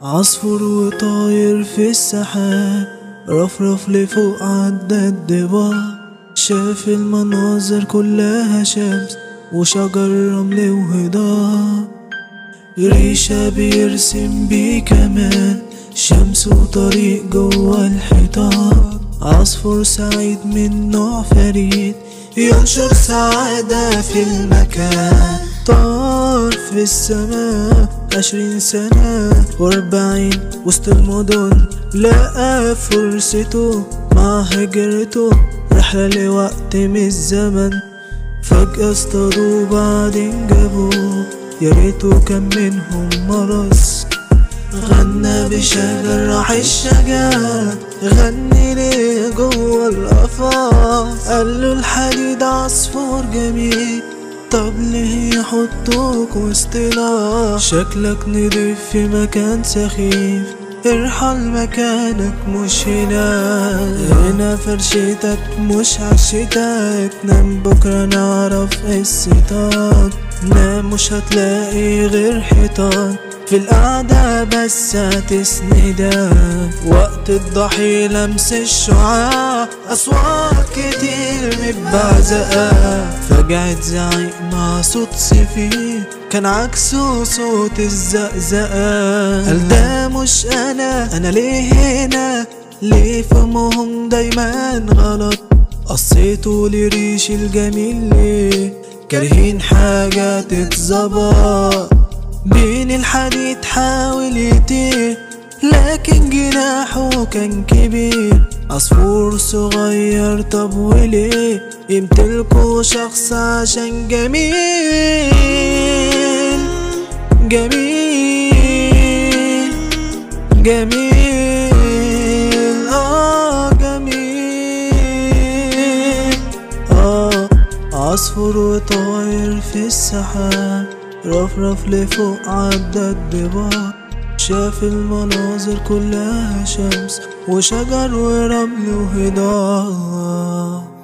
عصفور وطاير في السحاب رفرف لفوق عدى الضباب شاف المناظر كلها شمس وشجر رمل وهضاب ريشة بيرسم بيه كمان شمس وطريق جوا الحيطان عصفور سعيد من نوع فريد ينشر سعادة في المكان طار في السماء عشرين سنة واربعين وسط المدن لقى فرصته مع هجرته رحلة لوقت من الزمن فجأة اصطادوه بعدين جابوه يا ريته كان منهم مرض غنى بشجر راح الشجر غني ليه جوه القفص قال له الحديد عصفور جميل طب ليه يحطوك وسط نار شكلك نضيف في مكان سخيف ارحل مكانك مش هنا هنا فرشتك مش عشتك نام بكرة نعرف قصتك نام مش هتلاقي غير حيطان في القعدة بس هتسندك وقت الضحي لمس الشعاع أصوات كتير متبعزقة فجعة زعيق مع صوت سفيه كان عكسه صوت الزقزقة قال ده مش أنا أنا ليه هنا ليه فهمهم دايما غلط قصيته لريش الجميل ليه كارهين حاجة تتظبط بين الحديد حاول يطير لكن جناحه كان كبير عصفور صغير طب وليه يمتلكوا شخص عشان جميل جميل جميل اه جميل اه عصفور وطاير في السحاب رفرف لفوق عدى الضباب شاف المناظر كلها شمس وشجر ورمل وهضاب